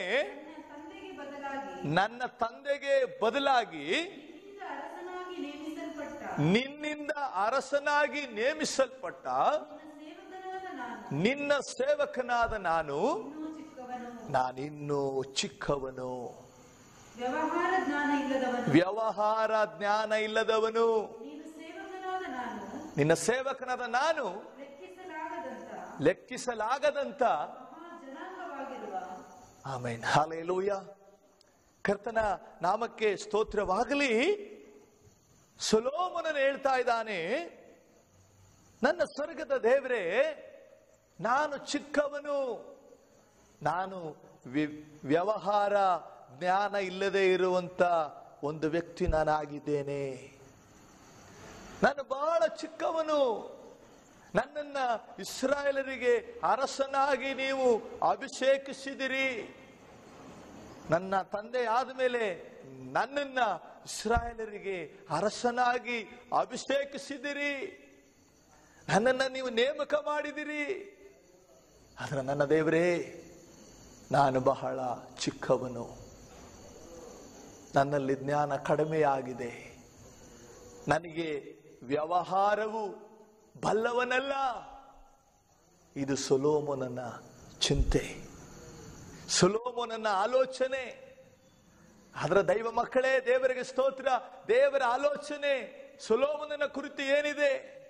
ನನ್ನ ತಂದೆಗೆ ಬದಲಾಗಿ ನನ್ನ ತಂದೆಗೆ ಬದಲಾಗಿ ನಿನ್ನಿಂದ ಅರಸನಾಗಿ ನೇಮಿಸಲ್ಪಟ್ಟ ನಿನ್ನಿಂದ ಅರಸನಾಗಿ ನೇಮಿಸಲ್ಪಟ್ಟ ನಿನ್ನ ಸೇವಕನಾದ ನಾನು ನಿನ್ನ ಸೇವಕನಾದ ನಾನು ಇನ್ನೂ ಚಿಕ್ಕವನು ನಾನಿನ್ನೂ ಚಿಕ್ಕವನು ವ್ಯವಹಾರ ಜ್ಞಾನ ಇಲ್ಲದವನು ವ್ಯವಹಾರ ಜ್ಞಾನ ಇಲ್ಲದವನು ನೀನು ಸೇವಕನಾದ ನಾನು ನಿನ್ನ ಸೇವಕನಾದ ನಾನು ಲೆಕ್ಕಿಸಲಾಗದಂತ ಲೆಕ್ಕಿಸಲಾಗದಂತ ಮಹಾ ಜನಾಂಗವಾಗಿರುವ ಆಮೇನ್ ಹಾಲೆಲೂಯ ಕರ್ತನ ನಾಮಕ್ಕೆ ಸ್ತೋತ್ರವಾಗಲಿ ಸುಲೋಮನನ್ನು ಹೇಳ್ತಾ ಇದ್ದಾನೆ ನನ್ನ ಸ್ವರ್ಗದ ದೇವರೇ ನಾನು ಚಿಕ್ಕವನು ನಾನು ವಿ- ವ್ಯವಹಾರ ಜ್ಞಾನ ಇಲ್ಲದೆ ಇರುವಂತ ಒಂದು ವ್ಯಕ್ತಿ ನಾನಾಗಿದ್ದೇನೆ ನಾನು ಬಹಳ ಚಿಕ್ಕವನು ನನ್ನನ್ನ ಇಸ್ರಾಯೇಲರಿಗೆ ಅರಸನಾಗಿ ನೀವು ಅಭಿಷೇಕಿಸಿದಿರಿ ನನ್ನ ತಂದೆ ಆದಮೇಲೆ ನನ್ನನ್ನ ಇಸ್ರಾಯೇಲರಿಗೆ ಅರಸನಾಗಿ ಅಭಿಷೇಕಿಸಿದಿರಿ ನನ್ನನ್ನ ನೀವು ನೇಮಕ ಮಾಡಿದಿರಿ ಆದ್ರೆ ನನ್ನ ದೇವರೇ ನಾನು ಬಹಳ ಚಿಕ್ಕವನು ನನ್ನಲ್ಲಿ ಜ್ಞಾನ ಕಡಿಮೆಯಾಗಿದೆ ನನಗೆ ವ್ಯವಹಾರವು ಬಲ್ಲವನಲ್ಲ ಇದು ಸೊಲೋಮೋನನ ಚಿಂತೆ ಸೊಲೋಮೋನನ ಆಲೋಚನೆ ಅದರ ದೈವ ಮಕ್ಕಳೇ ದೇವರಿಗೆ ಸ್ತೋತ್ರ ದೇವರ ಆಲೋಚನೆ ಸೊಲೋಮನನ ಕುರಿತು ಏನಿದೆ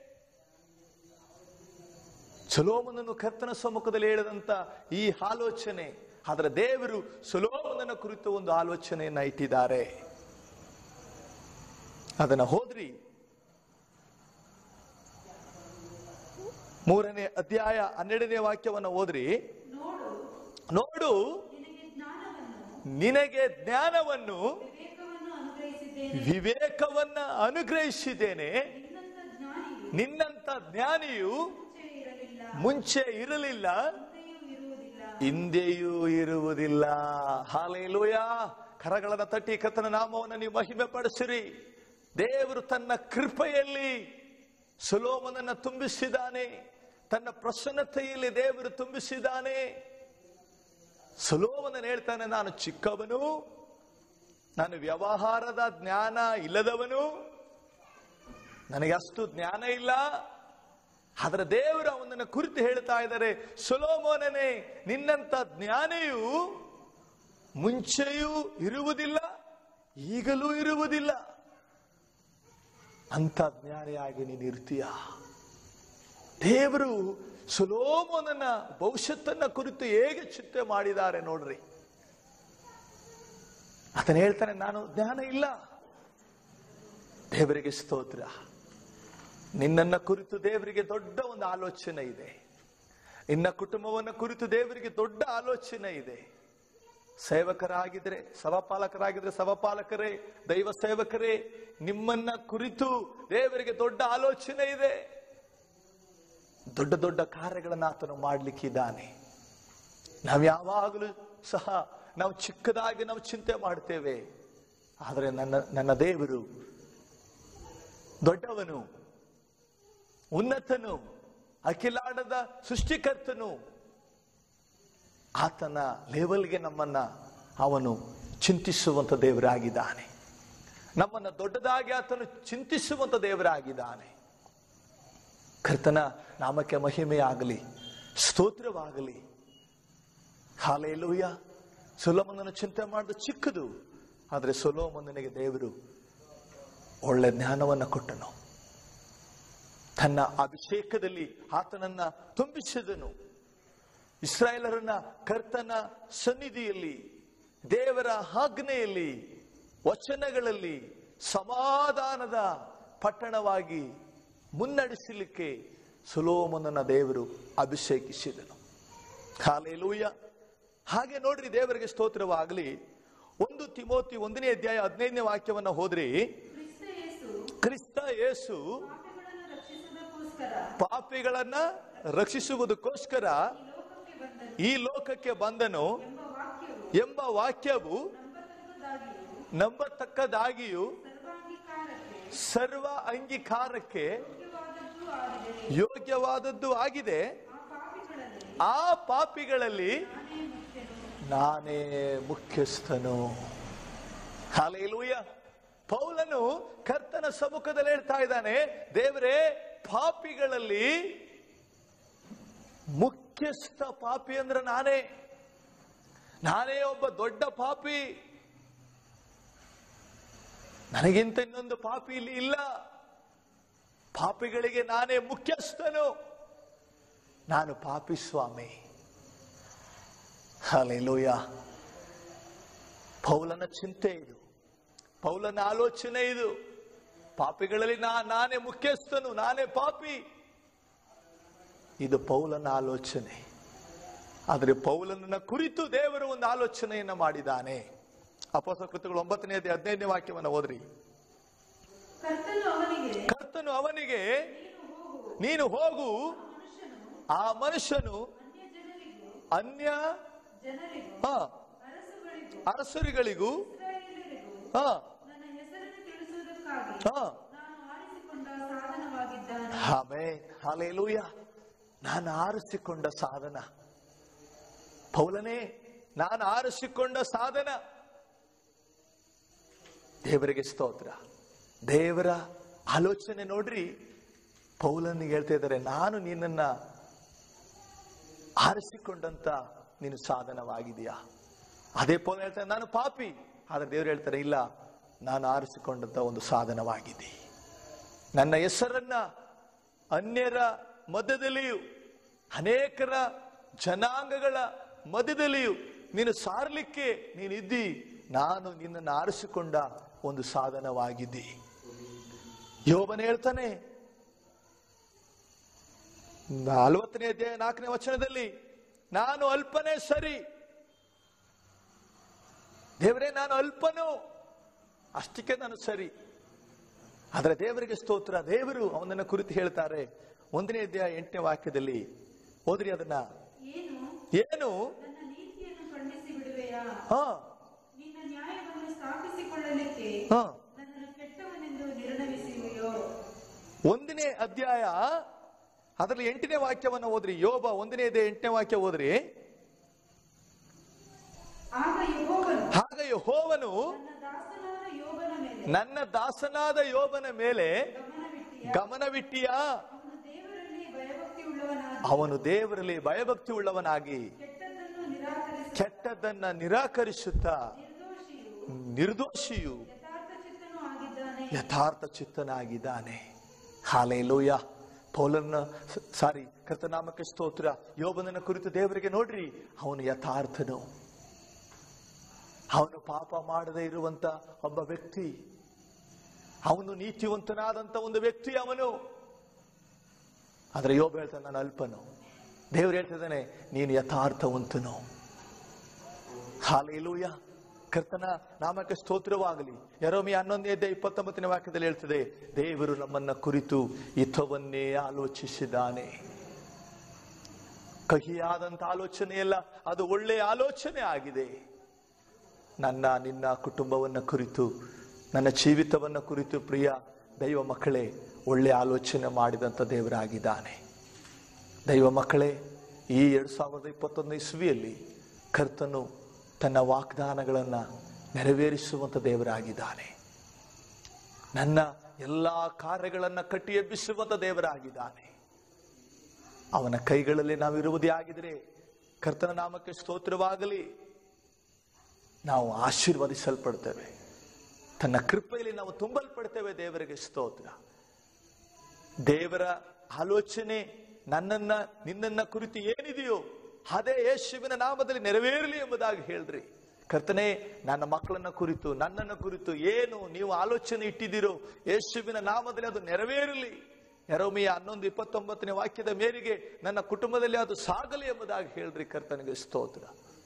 ಸೊಲೋಮನನ್ನು ಕರ್ತನ ಸಮ್ಮುಖದಲ್ಲಿ ಹೇಳಿದಂತ ಈ ಆಲೋಚನೆ ಅದರ ದೇವರು ಸೊಲೋಮನನ ಕುರಿತು ಒಂದು ಆಲೋಚನೆಯನ್ನ ಇಟ್ಟಿದ್ದಾರೆ ಅದನ್ನ ಹೋದ್ರಿ ಮೂರನೇ ಅಧ್ಯಾಯ ಹನ್ನೆರಡನೇ ವಾಕ್ಯವನ್ನ ಓದ್ರಿ ನೋಡು ನೋಡು ನಿನಗೆ ಜ್ಞಾನವನ್ನು ನಿನಗೆ ಜ್ಞಾನವನ್ನು ವಿವೇಕವನ್ನು ಅನುಗ್ರಹಿಸಿದ್ದೇನೆ ವಿವೇಕವನ್ನ ಅನುಗ್ರಹಿಸಿದ್ದೇನೆ ನಿನ್ನಂತ ಜ್ಞಾನಿಯು ನಿನ್ನಂತ ಜ್ಞಾನಿಯು ಮುಂಚೆ ಇರಲಿಲ್ಲ ಮುಂಚೆ ಇರಲಿಲ್ಲ ಮುಂದೆಯೂ ಹಿಂದೆಯೂ ಇರುವುದಿಲ್ಲ ಇರುವುದಿಲ್ಲ ಹಾಲೆಲೂಯ ಕರಗಳನ್ನ ತಟ್ಟಿ ಕರ್ತನ ನಾಮವನ್ನು ನೀವು ಮಹಿಮೆ ಪಡಿಸಿರಿ ದೇವರು ತನ್ನ ಕೃಪೆಯಲ್ಲಿ ಸುಲೋಮನನ್ನ ತುಂಬಿಸಿದ್ದಾನೆ ತನ್ನ ಪ್ರಸನ್ನತೆಯಲ್ಲಿ ದೇವರು ತುಂಬಿಸಿದ್ದಾನೆ ಸುಲೋಮನ ಹೇಳ್ತಾನೆ ನಾನು ಚಿಕ್ಕವನು ನಾನು ವ್ಯವಹಾರದ ಜ್ಞಾನ ಇಲ್ಲದವನು ನನಗೆ ಅಷ್ಟು ಜ್ಞಾನ ಇಲ್ಲ ಅದರ ದೇವರು ಅವನನ್ನು ಕುರಿತು ಹೇಳ್ತಾ ಇದ್ದಾರೆ ಸುಲೋಮೋನನೇ ನಿನ್ನಂತ ಜ್ಞಾನಿಯು ಮುಂಚೆಯೂ ಇರುವುದಿಲ್ಲ ಈಗಲೂ ಇರುವುದಿಲ್ಲ ಅಂತ ಜ್ಞಾನಿಯಾಗಿ ನೀನು ಇರ್ತೀಯ ದೇವರು ಸುಲೋಮೋನನ ಭವಿಷ್ಯತ್ತನ್ನ ಕುರಿತು ಹೇಗೆ ಚಿಂತೆ ಮಾಡಿದ್ದಾರೆ ನೋಡ್ರಿ ಆತನ ಹೇಳ್ತಾನೆ ನಾನು ಜ್ಞಾನ ಇಲ್ಲ ದೇವರಿಗೆ ಸ್ತೋತ್ರ ನಿನ್ನನ್ನ ಕುರಿತು ದೇವರಿಗೆ ದೊಡ್ಡ ಒಂದು ಆಲೋಚನೆ ಇದೆ ನಿನ್ನ ಕುಟುಂಬವನ್ನ ಕುರಿತು ದೇವರಿಗೆ ದೊಡ್ಡ ಆಲೋಚನೆ ಇದೆ ಸೇವಕರಾಗಿದ್ರೆ ಸಭಪಾಲಕರಾಗಿದ್ರೆ ಸಭಪಾಲಕರೇ ದೈವ ಸೇವಕರೇ ನಿಮ್ಮನ್ನ ಕುರಿತು ದೇವರಿಗೆ ದೊಡ್ಡ ಆಲೋಚನೆ ಇದೆ ದೊಡ್ಡ ದೊಡ್ಡ ಕಾರ್ಯಗಳನ್ನ ಆತನು ಮಾಡ್ಲಿಕ್ಕಿದ್ದಾನೆ ನಾವು ಯಾವಾಗಲೂ ಸಹ ನಾವು ಚಿಕ್ಕದಾಗಿ ನಾವು ಚಿಂತೆ ಮಾಡ್ತೇವೆ ಆದರೆ ನನ್ನ ನನ್ನ ದೇವರು ದೊಡ್ಡವನು ಉನ್ನತನು ಅಖಿಲಾಡದ ಸೃಷ್ಟಿಕರ್ತನು ಆತನ ಲೆವೆಲ್ಗೆ ನಮ್ಮನ್ನ ಅವನು ಚಿಂತಿಸುವಂತ ದೇವರಾಗಿದ್ದಾನೆ ನಮ್ಮನ್ನ ದೊಡ್ಡದಾಗಿ ಆತನು ಚಿಂತಿಸುವಂತ ದೇವರಾಗಿದ್ದಾನೆ ಕರ್ತನ ನಾಮಕ್ಕೆ ಮಹಿಮೆ ಆಗಲಿ ಸ್ತೋತ್ರವಾಗಲಿ ಹಾಲೆಲೂಯ ಸುಲೋಮನನ್ನು ಚಿಂತೆ ಮಾಡಿದ ಚಿಕ್ಕದು ಆದರೆ ಸುಲೋಮನನಿಗೆ ದೇವರು ಒಳ್ಳೆ ಜ್ಞಾನವನ್ನ ಕೊಟ್ಟನು ತನ್ನ ಅಭಿಷೇಕದಲ್ಲಿ ಆತನನ್ನ ತುಂಬಿಸಿದನು ಇಸ್ರಾಯೇಲರನ್ನ ಕರ್ತನ ಸನ್ನಿಧಿಯಲ್ಲಿ ದೇವರ ಆಜ್ಞೆಯಲ್ಲಿ ವಚನಗಳಲ್ಲಿ ಸಮಾಧಾನದ ಪಟ್ಟಣವಾಗಿ ಮುನ್ನಡೆಸಲಿಕ್ಕೆ ಸುಲೋಮನನ ದೇವರು ಅಭಿಷೇಕಿಸಿದನು ಹಾಲೆಲೂಯ ಹಾಗೆ ನೋಡ್ರಿ ದೇವರಿಗೆ ಸ್ತೋತ್ರವಾಗಲಿ ಒಂದು ತಿಮೋತಿ ಒಂದನೇ ಅಧ್ಯಾಯ ಹದಿನೈದನೇ ವಾಕ್ಯವನ್ನ ಹೋದ್ರಿ ಕ್ರಿಸ್ತ ಯೇಸು ಕ್ರಿಸ್ತ ಯೇಸು ಪಾಪಿಗಳನ್ನು ರಕ್ಷಿಸುವುದಕ್ಕೋಸ್ಕರ ಪಾಪಿಗಳನ್ನ ರಕ್ಷಿಸುವುದಕ್ಕೋಸ್ಕರ ಈ ಲೋಕಕ್ಕೆ ಬಂದನು ಈ ಲೋಕಕ್ಕೆ ಬಂದನು ಎಂಬ ವಾಕ್ಯವು ಎಂಬ ವಾಕ್ಯವು ನಂಬತಕ್ಕದ್ದಾಗಿಯೂ ನಂಬತಕ್ಕದಾಗಿಯೂ ಸರ್ವಾಂಗೀಕಾರಕ್ಕೆ ಸರ್ವ ಅಂಗೀಕಾರಕ್ಕೆ ಯೋಗ್ಯವಾದದ್ದೂ ಆಗಿದೆ ಯೋಗ್ಯವಾದದ್ದು ಆಗಿದೆ ಆ ಪಾಪಿಗಳಲ್ಲಿ ಆ ಪಾಪಿಗಳಲ್ಲಿ ನಾನೇ ಮುಖ್ಯನು ನಾನೇ ಮುಖ್ಯಸ್ಥನು ಹಾಲೆಲೂಯ ಪೌಲನು ಕರ್ತನ ಸಮ್ಮುಖದಲ್ಲಿ ಹೇಳ್ತಾ ಇದ್ದಾನೆ ದೇವರೇ ಪಾಪಿಗಳಲ್ಲಿ ಮುಖ್ಯಸ್ಥ ಪಾಪಿ ಅಂದ್ರೆ ನಾನೇ ನಾನೇ ಒಬ್ಬ ದೊಡ್ಡ ಪಾಪಿ ನನಗಿಂತ ಇನ್ನೊಂದು ಪಾಪಿ ಇಲ್ಲಿ ಇಲ್ಲ ಪಾಪಿಗಳಿಗೆ ನಾನೇ ಮುಖ್ಯಸ್ಥನು ನಾನು ಪಾಪಿ ಸ್ವಾಮಿ ಹಾಲೆಲೂಯ ಪೌಲನ ಚಿಂತೆ ಇದು ಪೌಲನ ಆಲೋಚನೆ ಇದು ಪಾಪಿಗಳಲ್ಲಿ ನಾ ನಾನೇ ಮುಖ್ಯಸ್ಥನು ನಾನೇ ಪಾಪಿ ಇದು ಪೌಲನ ಆಲೋಚನೆ ಆದರೆ ಪೌಲನನ್ನ ಕುರಿತು ದೇವರು ಒಂದು ಆಲೋಚನೆಯನ್ನ ಮಾಡಿದ್ದಾನೆ ಅಪೋಸ ಕೃತಿಗಳು ಒಂಬತ್ತನೇ ಅಧ್ಯಾಯ ಹದಿನೈದನೇ ವಾಕ್ಯವನ್ನ ಓದ್ರಿ ಕರ್ತನು ಅವನಿಗೆ ಕರ್ತನು ಅವನಿಗೆ ನೀನು ಹೋಗು ನೀನು ಹೋಗು ಮನುಷ್ಯನು ಆ ಮನುಷ್ಯನು ಅನ್ಯ ಜನರಿಗೂ ಅನ್ಯ ಜನರಿಗೂ ಹ, ಅರಸುಗಳಿಗೂ ಅರಸರುಗಳಿಗೂ ಇಸ್ರಾಯೇಲರಿಗೂ ಹ, ನನ್ನ ಹೆಸರನ್ನು ತಿಳಿಸುವುದಕ್ಕಾಗಿ ಹ, ನಾನು ಆರಿಸಿಕೊಂಡ ಸಾಧನವಾಗಿದ್ದಾನೆ ಆಮೆನ್. ಹಾಲೆಲೂಯ ನಾನು ಆರಿಸಿಕೊಂಡ ಸಾಧನ ಪೌಲನೇ ನಾನು ಆರಿಸಿಕೊಂಡ ಸಾಧನ ದೇವರಿಗೆ ಸ್ತೋತ್ರ ದೇವರ ಆಲೋಚನೆ ನೋಡ್ರಿ ಪೌಲನಿಗೆ ಹೇಳ್ತಾ ಇದ್ದಾರೆ ನಾನು ನಿನ್ನನ್ನ ಆರಿಸಿಕೊಂಡಂತ ನೀನು ಸಾಧನವಾಗಿದೆಯಾ ಅದೇ ಪೌಲ ಹೇಳ್ತಾರೆ ನಾನು ಪಾಪಿ ಆದ್ರೆ ದೇವರು ಹೇಳ್ತಾರೆ ಇಲ್ಲ ನಾನು ಆರಿಸಿಕೊಂಡಂತ ಒಂದು ಸಾಧನವಾಗಿದೆ ನನ್ನ ಹೆಸರನ್ನ ಅನ್ಯರ ಮಧ್ಯದಲ್ಲಿಯೂ ಅನೇಕರ ಜನಾಂಗಗಳ ಮಧ್ಯದಲ್ಲಿಯೂ ನೀನು ಸಾರಲಿಕ್ಕೆ ನೀನಿದ್ದಿ ನಾನು ನಿನ್ನನ್ನು ಆರಿಸಿಕೊಂಡ ಒಂದು ಸಾಧನವಾಗಿದ್ದಿ ಯೋಬನ ಹೇಳ್ತಾನೆ ನಲವತ್ತನೇ ಅಧ್ಯಾಯ ನಾಲ್ಕನೇ ವಚನದಲ್ಲಿ ನಾನು ಅಲ್ಪನೇ ಸರಿ ದೇವರೇ ನಾನು ಅಲ್ಪನು ಅಷ್ಟಕ್ಕೆ ನಾನು ಸರಿ ಆದರೆ ದೇವರಿಗೆ ಸ್ತೋತ್ರ ದೇವರು ಅವನನ್ನ ಕುರಿತು ಹೇಳ್ತಾರೆ ಒಂದನೇ ಅಧ್ಯಾಯ ಎಂಟನೇ ವಾಕ್ಯದಲ್ಲಿ ಓದ್ರಿ ಅದನ್ನ ಏನು ಏನು ನನ್ನ ನೀತಿಯನ್ನು ಖಂಡಿಸಿ ಬಿಡುವೆಯಾ ಹ ನಿನ್ನ ನ್ಯಾಯವನ್ನು ಸ್ಥಾಪಿಸಿಕೊಳ್ಳಲಿಕ್ಕೆ ಹ ನನ್ನನ್ನು ಕೆಟ್ಟವನೆಂದು ನಿರ್ಣಯಿಸುವೆಯೋ ಒಂದನೇ ಅಧ್ಯಾಯ ಅದರಲ್ಲಿ ಎಂಟನೇ ವಾಕ್ಯವನ್ನ ಓದ್ರಿ ಯೋಬ ಒಂದನೇ ಅಧ್ಯಾಯ ಎಂಟನೇ ವಾಕ್ಯ ಓದ್ರಿ ಆಗ ಯೆಹೋವನು ಆಗ ಯೆಹೋವನು ನನ್ನ ದಾಸನಾದ ಯೋಬನ ಮೇಲೆ ನನ್ನ ದಾಸನಾದ ಯೋಬನ ಮೇಲೆ ಗಮನವಿಟ್ಟಿಯಾ ಗಮನವಿಟ್ಟಿಯಾ ಅವನು ದೇವರಲ್ಲಿ ಭಯಭಕ್ತಿ ಉಳ್ಳವನಾದ ಅವನು ದೇವರಲ್ಲಿ ಭಯಭಕ್ತಿ ಉಳ್ಳವನಾಗಿ ಕೆಟ್ಟದ್ದನ್ನು ನಿರಾಕರಿಸಿ ಕೆಟ್ಟದನ್ನ ನಿರಾಕರಿಸುತ್ತಾ ನಿರ್ದೋಷಿಯು ನಿರ್ದೋಷಿಯು ಯಥಾರ್ಥ ಚಿತ್ತನೂ ಆಗಿದ್ದಾನೆ ಯಥಾರ್ಥ ಚಿತ್ತನಾಗಿದ್ದಾನೆ ಹಾಲೆಲೂಯ ಪೌಲನ್ನ ಸಾರಿ ಕರ್ತನಾಮಕ್ಕೆ ಸ್ತೋತ್ರ ಯೋಬನನ್ನ ಕುರಿತು ದೇವರಿಗೆ ನೋಡ್ರಿ ಅವನು ಯಥಾರ್ಥನು ಅವನು ಪಾಪ ಮಾಡದೇ ಇರುವಂತ ಒಬ್ಬ ವ್ಯಕ್ತಿ ಅವನು ನೀತಿವಂತನಾದಂತ ಒಂದು ವ್ಯಕ್ತಿ ಅವನು ಆದ್ರೆ ಯೋಬ ಹೇಳ್ತಾನೆ ನಾನು ಅಲ್ಪನು ದೇವ್ರು ಹೇಳ್ತಿದ್ದಾನೆ ನೀನು ಯಥಾರ್ಥವಂತನು ಹಾಲೇಲೂಯ ಕರ್ತನ ನಾಮಕ್ಕೆ ಸ್ತೋತ್ರವಾಗಲಿ ಯರೋಮಿ ಹನ್ನೊಂದನೇ ಅಧ್ಯಾಯ ಇಪ್ಪತ್ತೊಂಬತ್ತನೇ ವಾಕ್ಯದಲ್ಲಿ ಹೇಳ್ತದೆ ದೇವರು ನಮ್ಮನ್ನ ಕುರಿತು ಹಿತವನ್ನೇ ಆಲೋಚಿಸಿದ್ದಾನೆ ಕಹಿಯಾದಂತ ಆಲೋಚನೆ ಅಲ್ಲ ಅದು ಒಳ್ಳೆಯ ಆಲೋಚನೆ ಆಗಿದೆ ನನ್ನ ನಿನ್ನ ಕುಟುಂಬವನ್ನ ಕುರಿತು ನನ್ನ ಜೀವಿತವನ್ನ ಕುರಿತು ಪ್ರಿಯ ದೈವ ಮಕ್ಕಳೇ ಒಳ್ಳೆ ಆಲೋಚನೆ ಮಾಡಿದಂಥ ದೇವರಾಗಿದ್ದಾನೆ ದೈವ ಮಕ್ಕಳೇ ಈ ಎರಡ್ ಸಾವಿರದ ಇಪ್ಪತ್ತೊಂದನೇ ಇಸ್ವಿಯಲ್ಲಿ ಕರ್ತನು ತನ್ನ ವಾಗ್ದಾನಗಳನ್ನ ನೆರವೇರಿಸುವಂತ ದೇವರಾಗಿದ್ದಾನೆ ನನ್ನ ಎಲ್ಲಾ ಕಾರ್ಯಗಳನ್ನ ಕಟ್ಟಿ ಎಬ್ಬಿಸುವಂತ ದೇವರಾಗಿದ್ದಾನೆ ಅವನ ಕೈಗಳಲ್ಲಿ ನಾವಿರುವುದೇ ಆಗಿದ್ರೆ ಕರ್ತನ ನಾಮಕ್ಕೆ ಸ್ತೋತ್ರವಾಗಲಿ ನಾವು ಆಶೀರ್ವದಿಸಲ್ಪಡ್ತೇವೆ ತನ್ನ ಕೃಪೆಯಲ್ಲಿ ನಾವು ತುಂಬಲ್ಪಡ್ತೇವೆ ದೇವರಿಗೆ ಸ್ತೋತ್ರ ದೇವರ ಆಲೋಚನೆ ನನ್ನನ್ನ ನಿನ್ನನ್ನ ಕುರಿತು ಏನಿದೆಯೋ ಅದೇ ಯೇಸುವಿನ ನಾಮದಲ್ಲಿ ನೆರವೇರಲಿ ಎಂಬುದಾಗಿ ಹೇಳ್ರಿ ಕರ್ತನೆ ನನ್ನ ಮಕ್ಕಳನ್ನ ಕುರಿತು ನನ್ನನ್ನ ಕುರಿತು ಏನು ನೀವು ಆಲೋಚನೆ ಇಟ್ಟಿದ್ದೀರೋ ಯೇಸುವಿನ ನಾಮದಲ್ಲಿ ಅದು ನೆರವೇರಲಿ ಎರೊಮಿಯ ಹನ್ನೊಂದು ಇಪ್ಪತ್ತೊಂಬತ್ತನೇ ವಾಕ್ಯದ ಮೇರೆಗೆ ನನ್ನ ಕುಟುಂಬದಲ್ಲಿ ಅದು ಸಾಗಲಿ ಎಂಬುದಾಗಿ ಹೇಳ್ರಿ ಕರ್ತನಿಗೆ ಸ್ತೋತ್ರ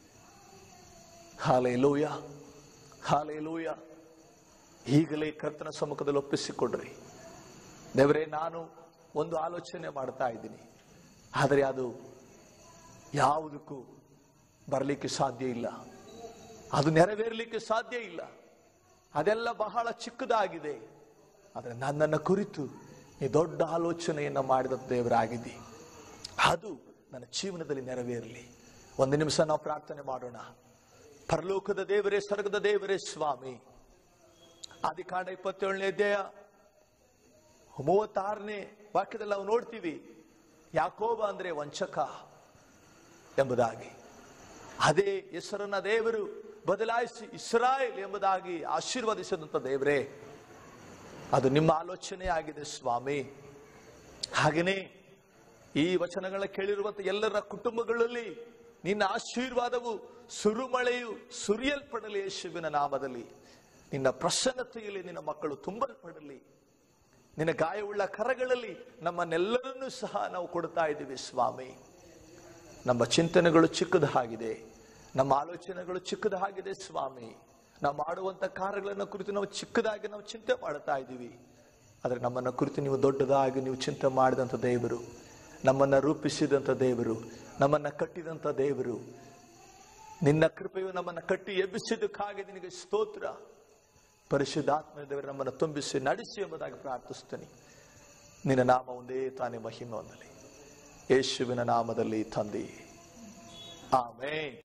ಹಾಲೆ ಲೂಯ ಹಾಲೆ ಲೂಯ ಈಗಲೇ ಕರ್ತನ ಸಮ್ಮುಖದಲ್ಲಿ ಒಪ್ಪಿಸಿಕೊಡ್ರಿ ದೇವರೇ ನಾನು ಒಂದು ಆಲೋಚನೆ ಮಾಡ್ತಾ ಇದ್ದೀನಿ ಆದರೆ ಅದು ಯಾವುದಕ್ಕೂ ಬರಲಿಕ್ಕೆ ಸಾಧ್ಯ ಇಲ್ಲ ಅದು ನೆರವೇರಲಿಕ್ಕೆ ಸಾಧ್ಯ ಇಲ್ಲ ಅದೆಲ್ಲ ಬಹಳ ಚಿಕ್ಕದಾಗಿದೆ ಆದರೆ ನನ್ನನ್ನು ಕುರಿತು ಈ ದೊಡ್ಡ ಆಲೋಚನೆಯನ್ನ ಮಾಡಿದ ದೇವರಾಗಿದ್ದಿ ಅದು ನನ್ನ ಜೀವನದಲ್ಲಿ ನೆರವೇರಲಿ ಒಂದು ನಿಮಿಷ ನಾವು ಪ್ರಾರ್ಥನೆ ಮಾಡೋಣ ಪರಲೋಕದ ದೇವರೇ ಸ್ವರ್ಗದ ದೇವರೇ ಸ್ವಾಮಿ ಆದಿಕಾಂಡ ಇಪ್ಪತ್ತೇಳನೇ ಅಧ್ಯಾಯ ಮೂವತ್ತಾರನೇ ವಾಕ್ಯದಲ್ಲಿ ನಾವು ನೋಡ್ತೀವಿ ಯಾಕೋಬ ಅಂದ್ರೆ ವಂಚಕ ಎಂಬುದಾಗಿ ಅದೇ ಹೆಸರನ್ನ ದೇವರು ಬದಲಾಯಿಸಿ ಇಸ್ರಾಯೇಲ್ ಎಂಬುದಾಗಿ ಆಶೀರ್ವದಿಸಿದಂತ ದೇವರೇ ಅದು ನಿಮ್ಮ ಆಲೋಚನೆ ಆಗಿದೆ ಸ್ವಾಮಿ ಹಾಗೆಯೇ ಈ ವಚನಗಳ ಕೇಳಿರುವಂತ ಎಲ್ಲರ ಕುಟುಂಬಗಳಲ್ಲಿ ನಿನ್ನ ಆಶೀರ್ವಾದವು ಸುರುಮಳೆಯು ಸುರಿಯಲ್ಪಡಲಿ ಯೇಸುವಿನ ನಾಮದಲ್ಲಿ ನಿನ್ನ ಪ್ರಸನ್ನತೆಯಲ್ಲಿ ನಿನ್ನ ಮಕ್ಕಳು ತುಂಬಲ್ಪಡಲಿ ನಿನ್ನ ಗಾಯವುಳ್ಳ ಕರಗಳಲ್ಲಿ ನಮ್ಮನ್ನೆಲ್ಲರನ್ನೂ ಸಹ ನಾವು ಕೊಡ್ತಾ ಇದ್ದೀವಿ ಸ್ವಾಮಿ ನಮ್ಮ ಚಿಂತನೆಗಳು ಚಿಕ್ಕದಾಗಿದೆ ನಮ್ಮ ಆಲೋಚನೆಗಳು ಚಿಕ್ಕದಾಗಿದೆ ಸ್ವಾಮಿ ನಾವು ಮಾಡುವಂತ ಕಾರ್ಯಗಳನ್ನ ಕುರಿತು ನಾವು ಚಿಕ್ಕದಾಗಿ ನಾವು ಚಿಂತೆ ಮಾಡ್ತಾ ಇದ್ದೀವಿ ಆದರೆ ನಮ್ಮನ್ನ ಕುರಿತು ನೀವು ದೊಡ್ಡದಾಗಿ ನೀವು ಚಿಂತೆ ಮಾಡಿದಂಥ ದೇವರು ನಮ್ಮನ್ನ ರೂಪಿಸಿದಂಥ ದೇವರು ನಮ್ಮನ್ನ ಕಟ್ಟಿದಂಥ ದೇವರು ನಿನ್ನ ಕೃಪೆಯು ನಮ್ಮನ್ನ ಕಟ್ಟಿ ಎಬ್ಬಿಸಿದ್ದಕ್ಕಾಗಿ ನಿನಗೆ ಸ್ತೋತ್ರ ಪರಿಶುದ್ಧಾತ್ಮ ದೇವರು ನಮ್ಮನ್ನು ತುಂಬಿಸಿ ನಡೆಸಿ ಎಂಬುದಾಗಿ ಪ್ರಾರ್ಥಿಸ್ತೇನೆ ನಿನ್ನ ನಾಮ ಒಂದೇ ತಾನೇ ಮಹಿಮೆ ಹೊಂದಲಿ ಯೇಸುವಿನ ನಾಮದಲ್ಲಿ ತಂದೆ ಆಮೇನ್